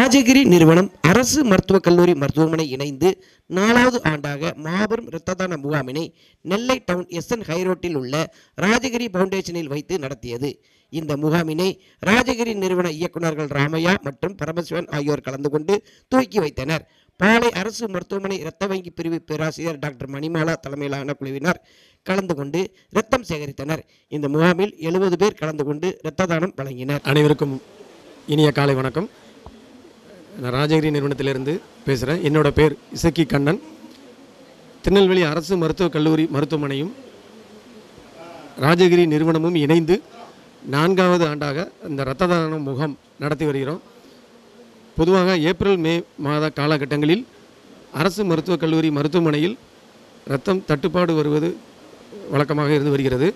ராஜகிரி நிறுவனம் அரசு மருத்துவக் கல்லூரி மருத்துவமனை இணைந்து நாலாவது ஆண்டாக மாபெரும் இரத்த தான முகாமினை நெல்லை டவுன் எஸ்என் ஹைரோட்டில் உள்ள ராஜகிரி ஃபவுண்டேஷனில் வைத்து நடத்தியது இந்த முகாமினை ராஜகிரி நிறுவன இயக்குநர்கள் ராமையா மற்றும் பரமசிவன் ஆகியோர் கலந்து கொண்டு துவக்கி வைத்தனர் பாளை அரசு மருத்துவமனை இரத்த வங்கி பிரிவு பேராசிரியர் டாக்டர் மணிமாலா தலைமையிலான குழுவினர் கலந்து கொண்டு இரத்தம் சேகரித்தனர் இந்த முகாமில் எழுபது பேர் கலந்து கொண்டு இரத்த தானம் வழங்கினர் அனைவருக்கும் இனிய காலை வணக்கம் நான் ராஜகிரி நிறுவனத்திலிருந்து பேசுகிறேன் என்னோட பேர் இசக்கி கண்ணன் திருநெல்வேலி அரசு மருத்துவக் கல்லூரி மருத்துவமனையும் ராஜகிரி நிறுவனமும் இணைந்து நான்காவது ஆண்டாக இந்த இரத்த தான முகாம் நடத்தி வருகிறோம் பொதுவாக ஏப்ரல் மே மாத காலகட்டங்களில் அரசு மருத்துவக் கல்லூரி மருத்துவமனையில் இரத்தம் தட்டுப்பாடு வருவது வழக்கமாக இருந்து வருகிறது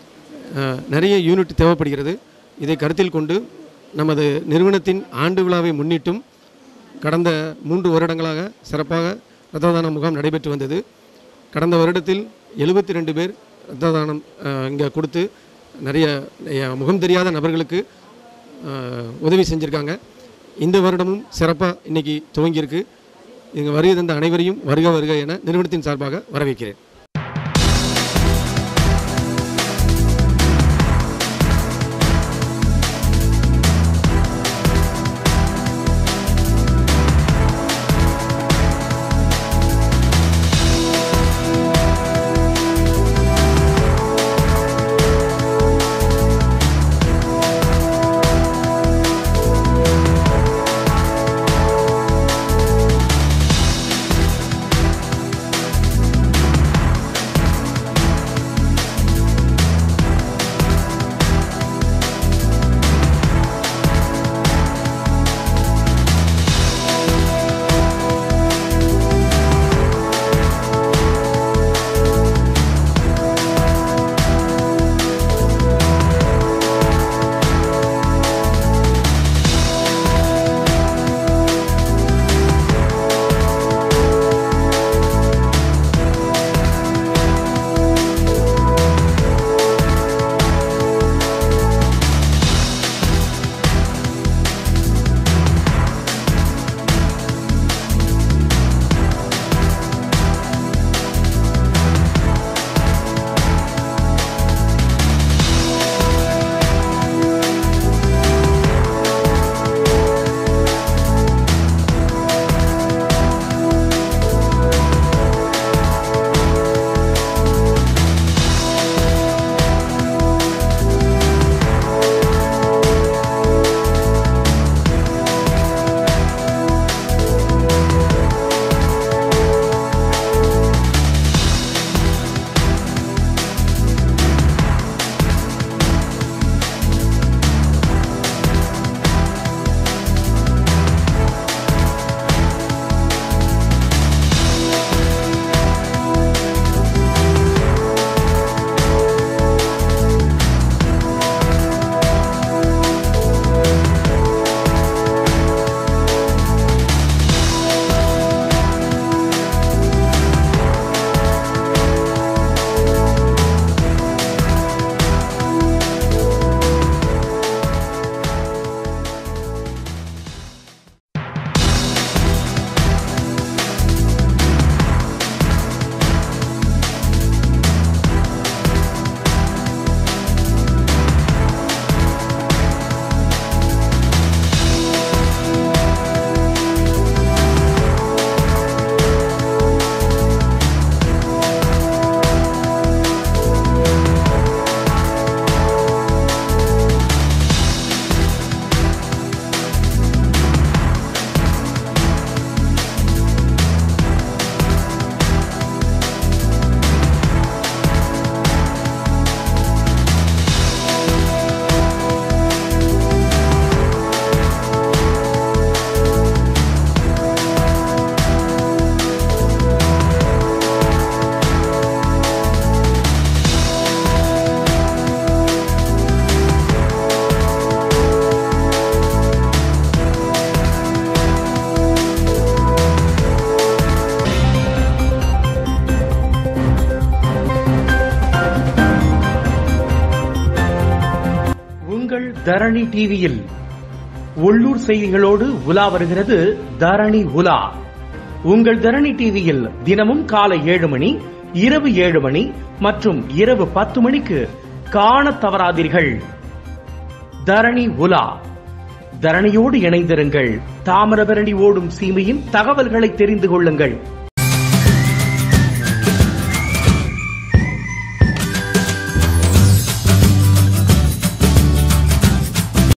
அஹ், நிறைய யூனிட் தேவைப்படுகிறது இதை கருத்தில் கொண்டு நமது நிறுவனத்தின் ஆண்டு விழாவை முன்னிட்டும் கடந்த மூன்று வருடங்களாக சிறப்பாக இரத்த தான முகாம் நடைபெற்று வந்தது கடந்த வருடத்தில் எழுபத்தி ரெண்டு பேர் இரத்த தானம் இங்கே கொடுத்து நிறைய அஹ், முகம் தெரியாத நபர்களுக்கு அஹ், உதவி செஞ்சுருக்காங்க இந்த வருடமும் சிறப்பாக இன்னைக்கு துவங்கியிருக்கு இங்கே வருகை தந்த அனைவரையும் வருக வருக என நிறுவனத்தின் சார்பாக வரவேற்கிறேன் தரணி டிவியில் உள்ளூர் செய்திகளோடு உலா வருகிறது தரணி உலா உங்கள் தரணி டிவியில் தினமும் காலை ஏழு மணி இரவு ஏழு மணி மற்றும் இரவு பத்து மணிக்கு காணத் தவறாதீர்கள் தரணி உலா தரணியோடு இணைந்திருங்கள் தாமிரபரணி ஓடும் சீமையின் தகவல்களை தெரிந்து கொள்ளுங்கள்